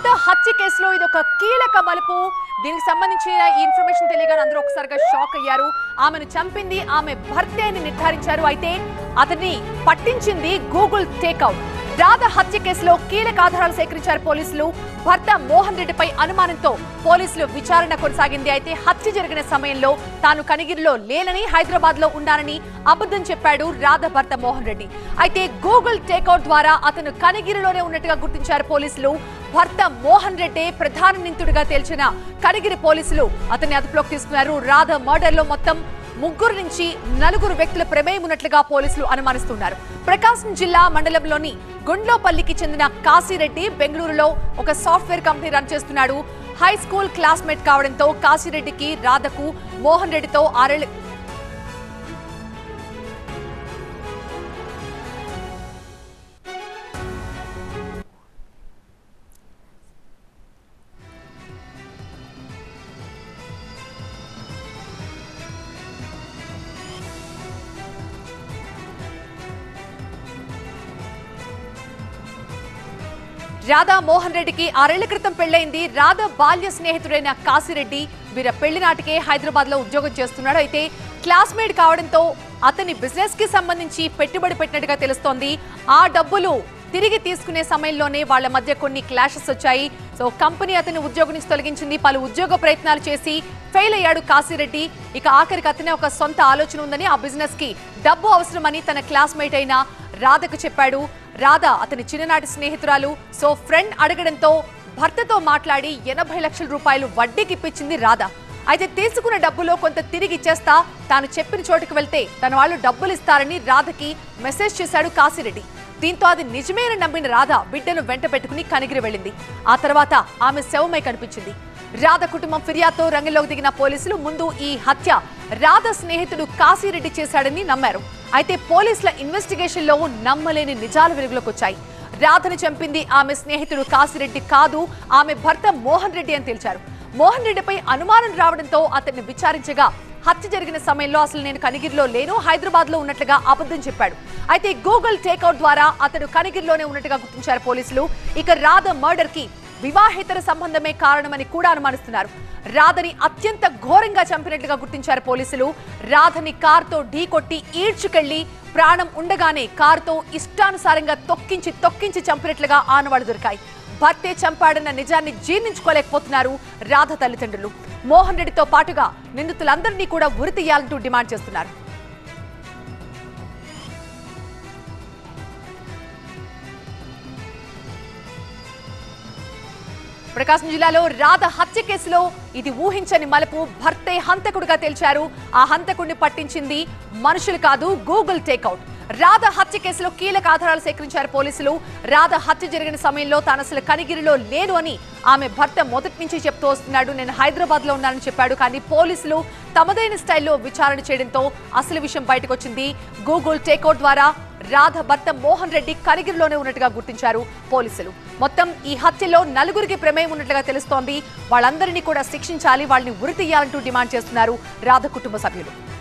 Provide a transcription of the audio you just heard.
రాధ హత్య కేసులో ఇది ఒక కీలక మలుపు దీనికి సంబంధించిన ఈ ఇన్ఫర్మేషన్ తెలియగానే అందరూ ఒకసారిగా షాక్ అయ్యారు ఆమెను చంపింది ఆమె భర్తే అని నిర్ధారించారు అయితే అతన్ని పట్టించింది గూగుల్ టేక్అవుట్ రాధ హత్య కేసులో కీలక ఆధారాలు సేకరించారు పోలీసులు భర్త మోహన్ రెడ్డిపై అనుమానంతో పోలీసులు విచారణ కొనసాగింది అయితే హత్య జరిగిన సమయంలో తాను కనిగిరిలో లేనని హైదరాబాద్ లో ఉన్నానని అబద్ధం చెప్పాడు రాధ భర్త మోహన్ రెడ్డి అయితే గూగుల్ టేక్అవుట్ ద్వారా అతను కనిగిరిలోనే ఉన్నట్టుగా గుర్తించారు పోలీసులు భర్త మోహన్ రెడ్డి ప్రధాన నిందితుడిగా తేల్చిన కనిగిరి పోలీసులు అతన్ని అదుపులోకి తీసుకున్నారు రాధ మర్డర్ లో మొత్తం ముగ్గురు నుంచి నలుగురు వ్యక్తుల ప్రమేయం ఉన్నట్లుగా పోలీసులు అనుమానిస్తున్నారు ప్రకాశం జిల్లా మండలంలోని గుండ్లోపల్లికి చెందిన కాశీరెడ్డి బెంగళూరులో ఒక సాఫ్ట్వేర్ కంపెనీ రన్ చేస్తున్నాడు హై స్కూల్ క్లాస్మేట్ కావడంతో కాశీరెడ్డికి రాధకు మోహన్ రెడ్డితో ఆరేళ్ల రాధా మోహన్ రెడ్డికి ఆరేళ్ల క్రితం పెళ్లైంది రాధా బాల్య స్నేహితుడైన కాశీరెడ్డి వీర పెళ్లి నాటికే హైదరాబాద్ లో ఉద్యోగం చేస్తున్నాడు అయితే క్లాస్మేట్ కావడంతో అతని బిజినెస్ కి సంబంధించి పెట్టుబడి పెట్టినట్టుగా తెలుస్తోంది ఆ డబ్బులు తిరిగి తీసుకునే సమయంలోనే వాళ్ళ మధ్య కొన్ని క్లాషెస్ వచ్చాయి సో కంపెనీ అతని ఉద్యోగం నుంచి తొలగించింది పలు ఉద్యోగ ప్రయత్నాలు చేసి ఫెయిల్ అయ్యాడు కాశీరెడ్డి ఇక ఆఖరికి అతనే ఒక సొంత ఆలోచన ఉందని ఆ బిజినెస్ కి డబ్బు అవసరమని తన క్లాస్మేట్ అయిన రాధకు చెప్పాడు రాధ అతని చిన్ననాటి స్నేహితురాలు సో ఫ్రెండ్ అడగడంతో భర్తతో మాట్లాడి ఎనభై లక్షల రూపాయలు వడ్డీకి ఇప్పించింది రాధ అయితే తీసుకున్న డబ్బులో కొంత తిరిగి ఇచ్చేస్తా తాను చెప్పిన చోటుకు వెళ్తే తన వాళ్ళు డబ్బులు ఇస్తారని రాధకి మెసేజ్ చేశాడు కాశీరెడ్డి దీంతో అది నిజమేనని నమ్మిన రాధ బిడ్డను వెంట పెట్టుకుని కనిగిరి వెళ్ళింది ఆ తర్వాత ఆమె శవమై కనిపించింది రాధ కుటుంబం ఫిర్యాదుతో రంగంలోకి దిగిన పోలీసులు ముందు ఈ హత్య రాధ స్నేహితుడు కాశీరెడ్డి చేశాడని నమ్మారు అయితే పోలీసుల ఇన్వెస్టిగేషన్ లో నమ్మలేని నిజాలు వెలుగులోకి వచ్చాయి రాధను చంపింది ఆమె స్నేహితుడు కాశీరెడ్డి కాదు ఆమె భర్త మోహన్ రెడ్డి అని తేల్చారు మోహన్ రెడ్డిపై అనుమానం రావడంతో అతన్ని విచారించగా హత్య జరిగిన సమయంలో అసలు నేను కనిగిరిలో లేను హైదరాబాద్ లో ఉన్నట్లుగా అబద్ధం చెప్పాడు అయితే గూగుల్ టేక్అవుట్ ద్వారా అతడు కనిగిరిలోనే ఉన్నట్టుగా గుర్తించారు పోలీసులు ఇక రాధ మర్డర్ కి వివాహేతర సంబంధమే కారణమని కూడా అనుమానిస్తున్నారు రాధని అత్యంత ఘోరంగా చంపినట్లుగా గుర్తించారు పోలీసులు రాధని కారుతో ఢీకొట్టి ఈడ్చుకెళ్లి ప్రాణం ఉండగానే కారుతో ఇష్టానుసారంగా తొక్కించి తొక్కించి చంపినట్లుగా ఆనవాళ్లు దొరికాయి భర్తే చంపాడన్న నిజాన్ని జీర్ణించుకోలేకపోతున్నారు రాధ తల్లిదండ్రులు మోహన్ రెడ్డితో పాటుగా నిందితులందరినీ కూడా ఉరి తీయాలంటూ డిమాండ్ చేస్తున్నారు ప్రకాశం జిల్లాలో రాధ హత్య కేసులో ఇది ఊహించని మలుపు భర్తే హంతకుడిగా తేల్చారు ఆ హంతకుడిని పట్టించింది మనుషులు కాదు గూగుల్ టేక్అవుట్ రాధ హత్య కేసులో కీలక ఆధారాలు సేకరించారు పోలీసులు రాధ హత్య జరిగిన సమయంలో తాను అసలు కనిగిరిలో లేను అని ఆమె భర్త మొదటి నుంచి చెప్తూ వస్తున్నాడు నేను హైదరాబాద్ లో ఉన్నానని చెప్పాడు కానీ పోలీసులు తమదైన స్టైల్లో విచారణ చేయడంతో అసలు విషయం బయటకు వచ్చింది గూగుల్ టేక్అవుట్ ద్వారా రాధ భర్త మోహన్ రెడ్డి కనిగిరిలోనే ఉన్నట్టుగా గుర్తించారు పోలీసులు మొత్తం ఈ హత్యలో నలుగురికి ప్రమేయం ఉన్నట్లుగా తెలుస్తోంది వాళ్ళందరినీ కూడా శిక్షించాలి వాళ్ళని ఉరి తీయాలంటూ డిమాండ్ చేస్తున్నారు రాధ కుటుంబ సభ్యులు